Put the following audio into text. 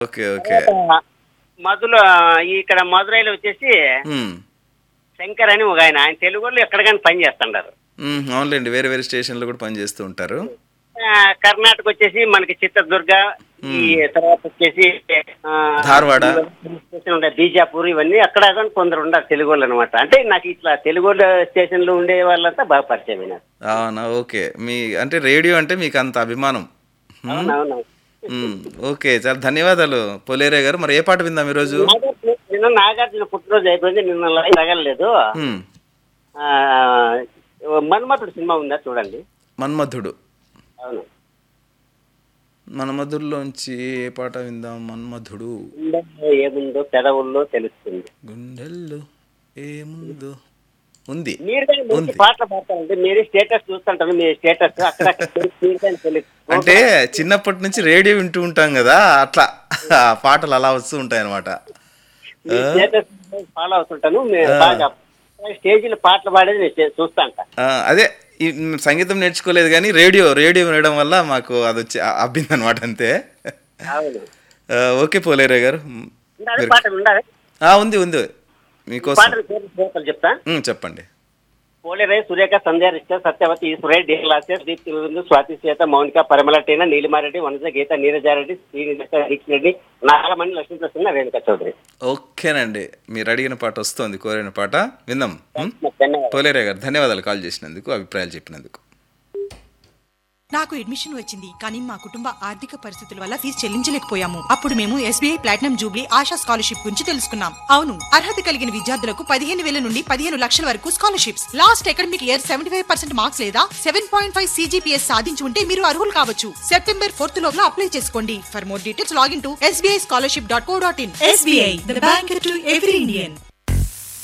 Okay okay మధులో ఇక్కడ మధురైలో వచ్చేసి ఉమ్. శంకర్ అని ఒక ఆయన ఆయన తెలుగు వాళ్ళు ఎక్కడికైనా పని చేస్తుంటారు ఉమ్, అవునులేండి వేరే వేరే స్టేషన్లో కూడా పనిచేస్తూ ఉంటారు ఆ, కర్ణాటక వచ్చేసి మనకి చిత్రదుర్గ ఈ తర్వాత వచ్చేసి ఆ, ధార్వాడ. స్టేషన్ ఉండే బీజాపూర్ ఇవన్నీ అక్కడ కానీ కొందరు ఉన్నారు తెలుగు వాళ్ళు అనమాట అంటే నాకు ఇట్లా తెలుగు వాళ్ళ స్టేషన్లో ఉండే వాళ్ళంతా బాగా పరిచయం అయినారు అవునా ఓకే మీ అంటే రేడియో అంటే మీకు అంత అభిమానం ఉమ్, అవునవును ఉమ్, ఓకే చాలా ధన్యవాదాలు పొలేరే గారు మరి ఏ పాట విందాం ఈరోజు నాగార్జున- నిన్న నాగార్జున పుట్టినరోజు అయిపోయింది నిన్న లైవ్ తగలలేదు ఉమ్, ఆ, మన్మథుడు సినిమా ఉందా చూడండి మన్మధుడు అవును మన్మధుల్లోంచి ఏ పాట విందాం మన్మధుడు గుండెల్లో ఏముందో పెదవుల్లో తెలుస్తుంది గుండెల్లో ఏముందో ఉంది మీరు కానీ మంచి ఉంది. పాటలు పాడతారంటే మీరు స్టేటస్ చూస్తుంటారు మీ స్టేటస్ అక్కడ మీరు కానీ తెలుసు అంటే చిన్నప్పటి నుంచి రేడియో వింటూ ఉంటాం కదా అట్లా ఆ పాటలు అలా వస్తూ ఉంటాయి అనమాట మీ స్టేటస్ ఫాలో అవుతుంటాను మీరు బాగా స్టేజీలో పాటలు పాడేది నేను చే- చూస్తా ఉంటా అదే ఈ సంగీతం నేర్చుకోలేదు కానీ రేడియో రేడియో వినడం వల్ల మాకు అది వచ్చి అబ్బింది అనమాట అంతే అవును ఆ, ఓకే పోలేరే గారు ఉండాలి పాటలు ఉండాలి ఆ, ఉంది ఉంది మీకోసం పాటలు పేర్లు శ్రోతలు చెప్తా ఉమ్, చెప్పండి పోలేరై సురేఖ సంధ్య రిష్ట సత్యవతి ఈశ్వరయ్య డి లాస్యర్ దీప్తి విందు స్వాతి శ్వేత మౌనిక పరిమళ టీన నీలిమారెడ్డి వనజ గీత నీరజారెడ్డి శ్రీనిధ రెడ్డి నాగమణి లక్ష్మీప్రసన్న రేణుక చౌదరి ఓకేనండి మీరు అడిగిన పాట వస్తుంది కోరిన పాట విందాం ఉమ్? ధన్యవాదాలు పోలేరే గారు ధన్యవాదాలు కాల్ చేసినందుకు అభిప్రాయాలు చెప్పినందుకు నాకు అడ్మిషన్ వచ్చింది కానీ మా కుటుంబ ఆర్థిక పరిస్థితుల వల్ల ఫీజు చెల్లించలేకపోయాము అప్పుడు మేము SBI platinum jubilee Asha scholarship గురించి తెలుసుకున్నాం అవును అర్హత కలిగిన విద్యార్థులకు పదిహేను వేల నుండి పదిహేను లక్షల వరకు scholarships last academic year seventy five percent marks లేదా సెవెన్ పాయింట్ ఫైవ్ సీజీపీఎస్ సాధించి ఉంటే మీరు అర్హులు కావచ్చు సెప్టెంబర్ ఫోర్త్ లోపల అప్లై చేసుకోండి for more details login to SBI scholarship dot co dot in SBI the bank to every Indian